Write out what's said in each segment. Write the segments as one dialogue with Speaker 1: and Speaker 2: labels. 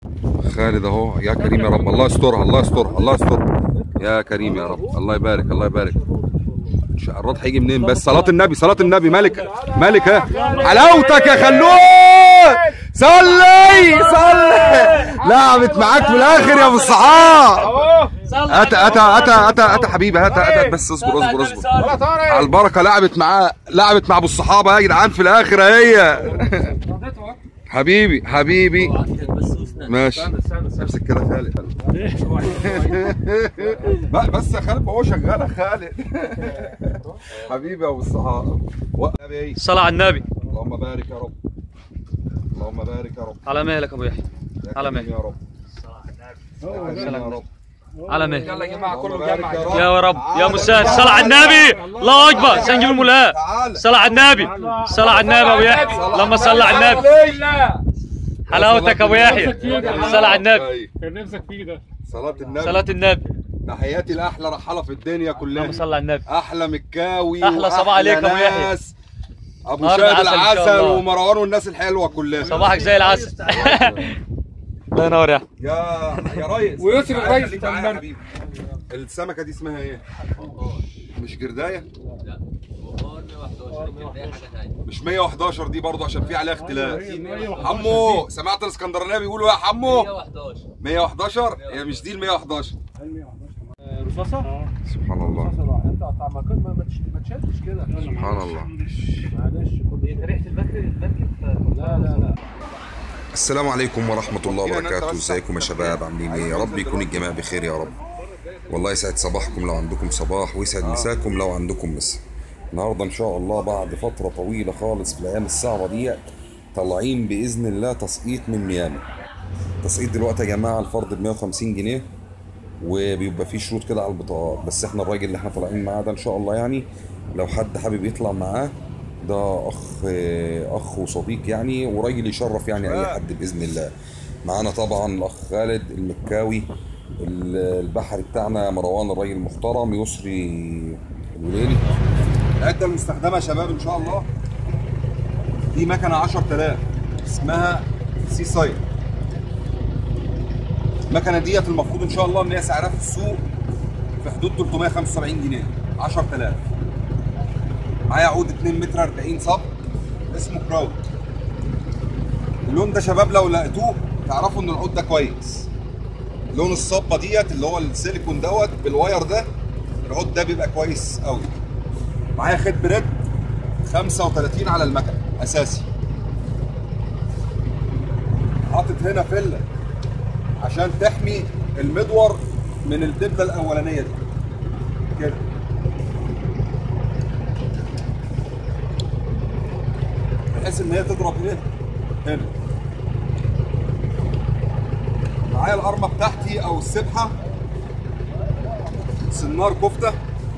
Speaker 1: خالد اهو يا كريم يا رب الله يسترها الله يسترها الله يسترها يا كريم يا رب الله يبارك الله يبارك الرد هيجي منين بس صلاة النبي صلاة النبي ملك ملك ها حلاوتك يا خلود صلي صلي لعبت معاك في الاخر يا ابو الصحاب اتا اتا اتا اتا اتا حبيبي اتا اتا بس اصبر اصبر اصبر على البركه لعبت معاه لعبت مع ابو الصحابه يا جدعان في الاخر هي حبيبي حبيبي ماشي امسك كده خالد ب- بس يا خالد ما هو شغال يا خالد حبيبي يا ابو الصحاب وقف ايه
Speaker 2: صلاة على النبي
Speaker 1: اللهم بارك يا رب اللهم بارك يا رب
Speaker 2: على مهلك ابو يحيى
Speaker 1: يا
Speaker 2: على
Speaker 1: كريم
Speaker 2: مهلك.
Speaker 1: يا رب يا كريم يا رب
Speaker 2: على مهلك
Speaker 3: يلا يا جماعه
Speaker 1: اللهم
Speaker 3: كله
Speaker 1: بارك
Speaker 3: جمع
Speaker 2: يا رب يا مساعد صلاة على النبي الله اكبر سنجيب الملاء
Speaker 1: تعال
Speaker 2: صلاة على النبي صلاة على النبي ابو يحيى اللهم صل على النبي حلاوتك ابو يحيى صلاة على النبي
Speaker 4: كان نفسك فيه ده
Speaker 1: صلاة النبي
Speaker 2: صلاة النبي
Speaker 1: تحياتي لاحلى رحاله في الدنيا كلها
Speaker 2: اللهم صل على النبي
Speaker 1: احلى مكاوي
Speaker 2: أحلى صباح
Speaker 1: وأحلى
Speaker 2: عليك يا أبو يحيى.
Speaker 1: ناس. ابو
Speaker 2: نهار
Speaker 1: شاهد
Speaker 2: العسل إن شاء
Speaker 1: العسل
Speaker 2: الله.
Speaker 1: ومروان والناس الحلوه كلها
Speaker 2: صباحك زي العسل الله ينور يا أحمد.
Speaker 1: يا يا ريس
Speaker 3: ويسر
Speaker 1: تعالى
Speaker 3: الريس
Speaker 1: خليك معايا يا
Speaker 3: كمان.
Speaker 1: حبيبي. السمكه دي اسمها ايه مش جردايه مش 111 دي برضه عشان في عليها اختلاف حمو سمعت الاسكندرانيه بيقولوا يا حمو 111 هي مش دي ال 111
Speaker 4: رصاصه؟
Speaker 1: سبحان الله
Speaker 3: انت ما كنت ما ما تشدش كده
Speaker 1: سبحان الله
Speaker 3: معلش ريحه المركب المركب لا لا لا
Speaker 1: السلام عليكم ورحمة الله وبركاته ازيكم يا شباب عاملين ايه يا رب يكون الجميع بخير يا رب والله يسعد صباحكم لو عندكم صباح ويسعد مساكم لو عندكم مساء النهارده ان شاء الله بعد فترة طويلة خالص في الايام الصعبة ديت طالعين باذن الله تسقيط من ميامي تسقيط دلوقتي يا جماعة الفرد ب 150 جنيه وبيبقى فيه شروط كده على البطاقات بس احنا الراجل اللي احنا طالعين معاه ده ان شاء الله يعني لو حد حابب يطلع معاه ده اخ اخ وصديق يعني وراجل يشرف يعني اي حد باذن الله معانا طبعا الاخ خالد المكاوي ال- البحري بتاعنا مروان الراجل المحترم يسري الوليلي العده المستخدمه يا شباب ان شاء الله دي مكنه 10000 اسمها سي سايد المكنه ديت المفروض ان شاء الله ان هي سعرها في السوق في حدود 375 جنيه 10000 معايا عود 2 متر 40 صب اسمه كراود اللون ده شباب لو لقيتوه تعرفوا ان العود ده كويس لون الصبه ديت اللي هو السيليكون دوت بالواير ده العود ده بيبقى كويس قوي معايا خيط بريد 35 على المكنه اساسي حاطط هنا فله عشان تحمي المدور من الدبله الاولانيه دي كده بحيث ان هي تضرب ايه هنا معايا الارمه بتاعتي او السبحه سنار كفته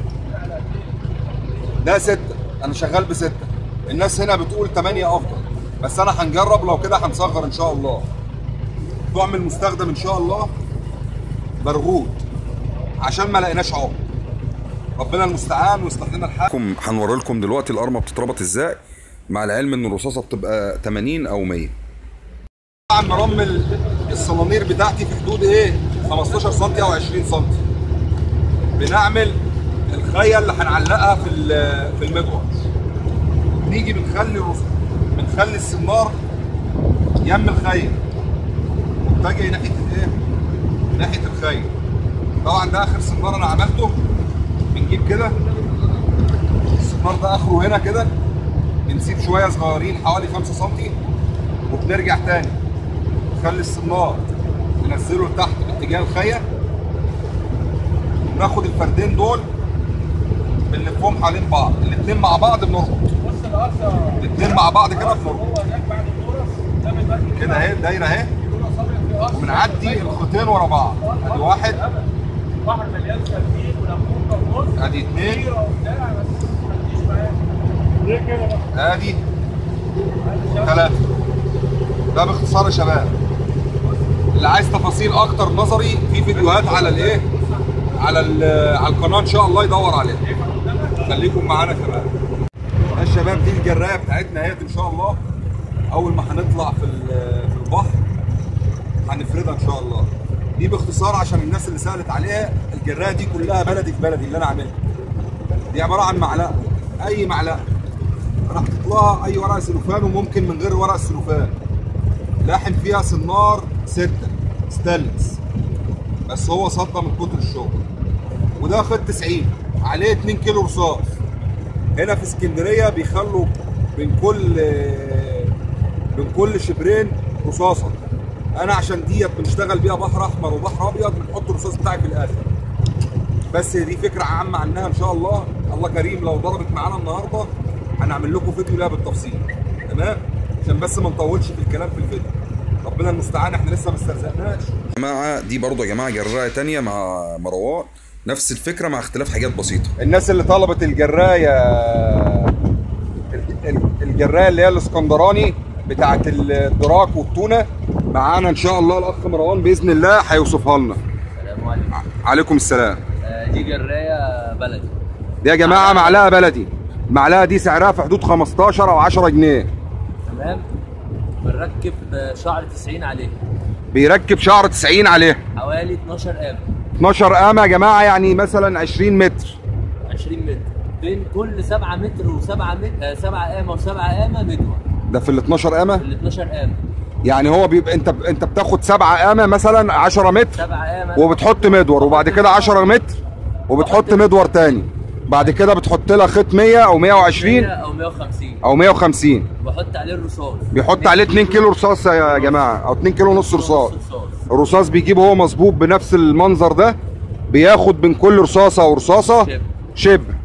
Speaker 1: ده ستة انا شغال بستة الناس هنا بتقول تمانية افضل بس انا هنجرب لو كده هنصغر ان شاء الله طعم المستخدم ان شاء الله برغوت عشان ما لقيناش عمر ربنا المستعان ويصلح لنا الحال هنوري لكم دلوقتي الارمه بتتربط ازاي مع العلم ان الرصاصه بتبقى 80 او 100 طبعا مرمل الصنانير بتاعتي في حدود ايه 15 سم او 20 سم بنعمل الخيه اللي هنعلقها في ال- في المدور نيجي بنخلي الرص- بنخلي السنار يم الخيه متجه ناحيه الايه ناحيه الخيه طبعا ده اخر سنار انا عملته بنجيب كده السنار ده اخره هنا كده بنسيب شويه صغيرين حوالي 5 سم وبنرجع تاني نخلي السنار ننزله لتحت باتجاه الخيه وناخد الفردين دول بنلفهم حوالين بعض الاتنين مع بعض بنربط الاتنين مع بعض كده بنربط كده اهي دايره اهي وبنعدي الخيطين ورا بعض ادي واحد ادي اتنين ادي ثلاثة ده باختصار يا شباب اللي عايز تفاصيل اكتر نظري في فيديوهات على الايه على ال- على القناه ان شاء الله يدور عليها خليكم معانا يا شباب يا شباب دي الجرايه بتاعتنا اهيت ان شاء الله اول ما هنطلع في ال- في البحر هنفردها ان شاء الله دي باختصار عشان الناس اللي سالت عليها الجرايه دي كلها بلدي في بلدي اللي انا عاملها دي عباره عن معلقه اي معلقه انا حاطط لها اي ورق سلوفان وممكن من غير ورق السلوفان لاحم فيها سنار ستة ستانلس بس هو صدى من كتر الشغل وده خط 90 عليه 2 كيلو رصاص هنا في اسكندريه بيخلوا بين كل بين كل شبرين رصاصه انا عشان ديت بنشتغل بيها بحر احمر وبحر ابيض بنحط الرصاص بتاعي في الاخر بس دي فكره عامه عنها ان شاء الله الله كريم لو ضربت معانا النهارده هنعمل لكم فيديو ليها بالتفصيل تمام عشان بس ما نطولش في الكلام في الفيديو ربنا المستعان احنا لسه ما استرزقناش
Speaker 5: يا جماعه دي برضه يا جماعه جرايه تانية مع مروان نفس الفكره مع اختلاف حاجات بسيطه
Speaker 1: الناس اللي طلبت الجرايه الجرايه اللي هي الاسكندراني بتاعت الدراك والتونه معانا ان شاء الله الاخ مروان باذن الله هيوصفها لنا
Speaker 3: السلام عليكم
Speaker 1: عليكم السلام
Speaker 3: آه، دي جرايه بلدي
Speaker 1: دي يا جماعه معلقه بلدي المعلقه دي سعرها في حدود 15 او 10 جنيه
Speaker 3: تمام بنركب شعر 90 عليه
Speaker 1: بيركب شعر 90 عليه
Speaker 3: حوالي 12 قام
Speaker 1: 12 قامه يا جماعه يعني مثلا 20 متر
Speaker 3: 20 متر بين كل 7 متر و7 متر 7 قامه و7 قامه مدوى
Speaker 1: ده في ال 12 قامه
Speaker 3: ال 12 قامه
Speaker 1: يعني هو بيبقى انت انت بتاخد 7 قامه مثلا 10 متر
Speaker 3: 7 قامه
Speaker 1: وبتحط مدور وبعد كده 10 متر وبتحط مدور تاني بعد كده بتحط لها خيط 100 او 120
Speaker 3: او 150
Speaker 1: او 150
Speaker 3: بحط عليه الرصاص
Speaker 1: بيحط عليه 2 كيلو رصاص يا جماعه او 2 كيلو ونص رصاص
Speaker 3: رصاص
Speaker 1: الرصاص بيجيبه هو مظبوط بنفس المنظر ده بياخد بين كل رصاصه ورصاصه
Speaker 3: شبر.
Speaker 1: شبر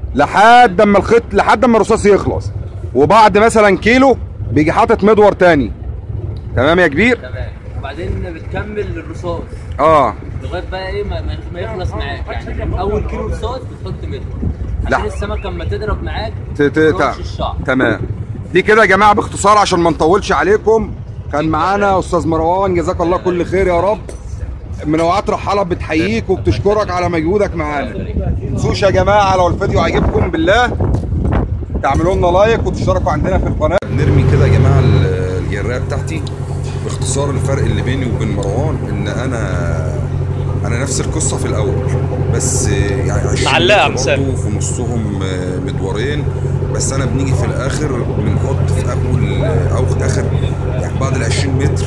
Speaker 1: لحد اما الخيط لحد اما الرصاص يخلص وبعد مثلا كيلو بيجي حاطط مدور تاني تمام يا كبير
Speaker 3: تمام وبعدين بتكمل الرصاص
Speaker 1: اه
Speaker 3: لغايه بقى ايه ما, ما- ما يخلص معاك يعني اول كيلو رصاص بتحط متر
Speaker 1: لا.
Speaker 3: عشان السمكه اما تضرب معاك
Speaker 1: ت- ت-
Speaker 3: ما
Speaker 1: ت-
Speaker 3: تروحش الشعر
Speaker 1: تمام دي كده يا جماعه باختصار عشان ما نطولش عليكم كان معانا استاذ مروان جزاك الله كل خير يا رب منوعات رحالة بتحييك وبتشكرك على مجهودك معانا تنسوش يا جماعه لو الفيديو عجبكم بالله تعملوا لنا لايك وتشتركوا عندنا في القناه
Speaker 5: بنرمي كده يا جماعه ال- الجرايه بتاعتي باختصار الفرق اللي بيني وبين مروان ان انا انا نفس القصه في الاول بس يعني 20
Speaker 2: معلقة
Speaker 5: متر
Speaker 2: مسافة.
Speaker 5: برضه في نصهم آه، مدورين بس انا بنيجي في الاخر بنحط في اول او في اخر يعني بعد ال 20 متر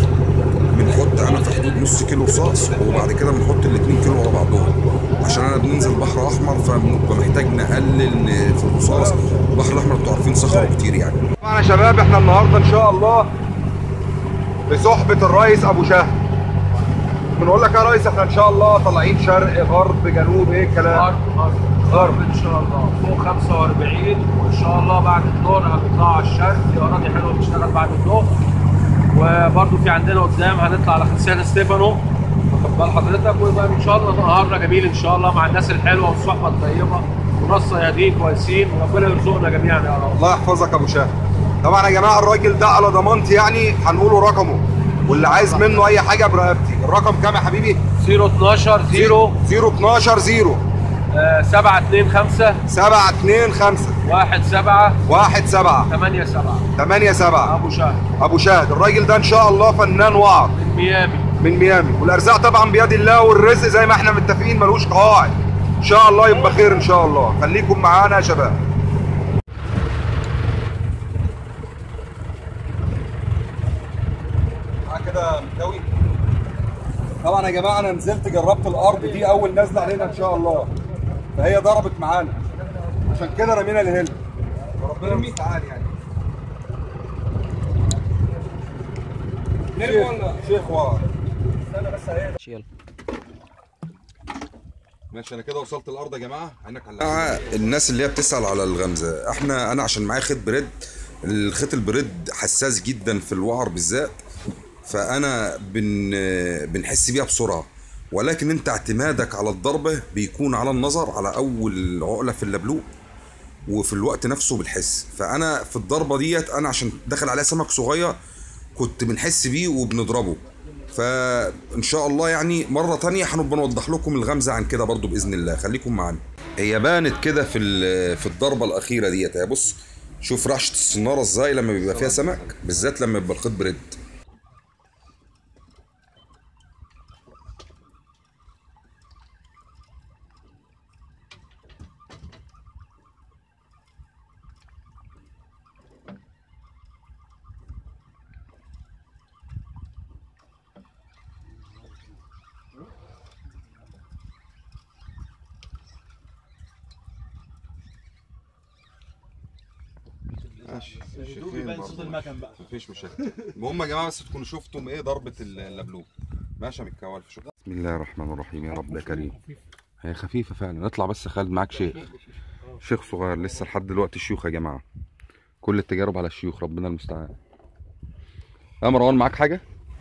Speaker 5: بنحط انا في حدود نص كيلو رصاص وبعد كده بنحط ال 2 كيلو ورا بعضهم عشان انا بننزل بحر احمر فبنبقى محتاج نقلل ن- في الرصاص البحر الاحمر انتوا عارفين صخره كتير يعني
Speaker 1: طبعا يا شباب احنا النهارده ان شاء الله بصحبه الرئيس ابو شهر بنقول لك يا ريس احنا ان شاء الله طالعين شرق غرب جنوب ايه الكلام
Speaker 4: غرب ان شاء الله فوق 45 وان شاء الله بعد الظهر هنطلع على الشرق في اراضي حلوه بتشتغل بعد الظهر وبرده في عندنا قدام هنطلع على سان ستيفانو واخد بال حضرتك ويبقى ان شاء الله نهارنا جميل ان شاء الله مع الناس الحلوه والصحبه الطيبه وناس صيادين كويسين وربنا يرزقنا جميعا يا رب
Speaker 1: الله يحفظك يا ابو شهر طبعا يا جماعه الراجل ده على ضمانتي يعني هنقوله رقمه واللي عايز منه اي حاجه برقبتي الرقم كام يا حبيبي
Speaker 4: 012 0
Speaker 1: 012 0
Speaker 4: 725
Speaker 1: 725
Speaker 4: 17
Speaker 1: 17
Speaker 4: 87
Speaker 1: 87
Speaker 4: ابو شهر
Speaker 1: ابو شهد الراجل ده ان شاء الله فنان وعر
Speaker 4: من ميامي
Speaker 1: من ميامي والارزاق طبعا بيد الله والرزق زي ما احنا متفقين ملوش قواعد ان شاء الله يبقى خير ان شاء الله خليكم معانا يا شباب معاك كده متكوي طبعا يا جماعه انا نزلت جربت الارض دي اول نازله علينا ان شاء الله فهي ضربت معانا عشان كده رمينا الهيل ربنا المستعان يعني شيخ شيخ ورا ماشي انا كده وصلت الارض يا جماعه عينك على
Speaker 5: جماعة الناس اللي هي بتسأل على الغمزة احنا انا عشان معايا خيط بريد الخيط البريد حساس جدا في الوعر بالذات فانا بن بنحس بيها بسرعة ولكن انت اعتمادك على الضربة بيكون على النظر على اول عقلة في اللبلوب وفي الوقت نفسه بالحس فانا في الضربة ديت انا عشان داخل عليها سمك صغير كنت بنحس بيه وبنضربه فان شاء الله يعني مره تانية هنبقى نوضح لكم الغمزه عن كده برضو باذن الله خليكم معانا هي بانت كده في ال- في الضربه الاخيره ديت يا بص شوف رعشه السناره ازاي لما بيبقى فيها سمك بالذات لما يبقى الخيط بريد
Speaker 1: ماشي شايفين برضه. مفيش مشاكل المهم يا جماعه بس تكونوا شفتم ايه ضربه ال- اللبلوب ماشي يا متكول في شغل بسم الله الرحمن الرحيم يا رب يا كريم هي خفيفه فعلا اطلع بس خالد معاك شيخ شيخ صغير لسه لحد دلوقتي شيوخ يا جماعه كل التجارب على الشيوخ ربنا المستعان يا مروان معاك حاجه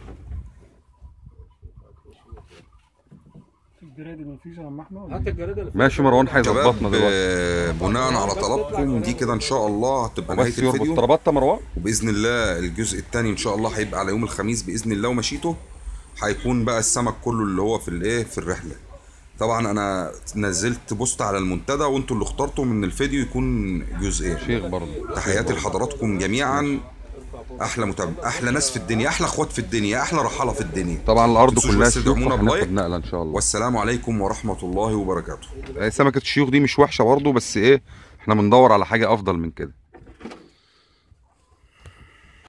Speaker 4: هات الجريده اللي
Speaker 1: ماشي مروان
Speaker 5: شباب
Speaker 1: هيظبطنا دلوقتي
Speaker 5: آه، بناء على طلبكم دي كده ان شاء الله هتبقى نهايه
Speaker 1: بس يربط
Speaker 5: الفيديو
Speaker 1: طلبات مروان
Speaker 5: وباذن الله الجزء الثاني ان شاء الله هيبقى على يوم الخميس باذن الله ومشيته هيكون بقى السمك كله اللي هو في الايه في الرحله طبعا انا نزلت بوست على المنتدى وانتوا اللي اخترتوا من الفيديو يكون جزئين
Speaker 1: شيخ برضه
Speaker 5: تحياتي لحضراتكم جميعا احلى متابع احلى ناس في الدنيا احلى اخوات في الدنيا احلى رحاله في الدنيا
Speaker 1: طبعا الارض
Speaker 5: تنسوش
Speaker 1: كلها
Speaker 5: بس
Speaker 1: شيوخ
Speaker 5: تدعمونا
Speaker 1: وهناخد
Speaker 5: بلايك.
Speaker 1: نقله ان شاء الله
Speaker 5: والسلام عليكم ورحمه الله وبركاته
Speaker 1: سمكه الشيوخ دي مش وحشه برضه بس ايه احنا بندور على حاجه افضل من كده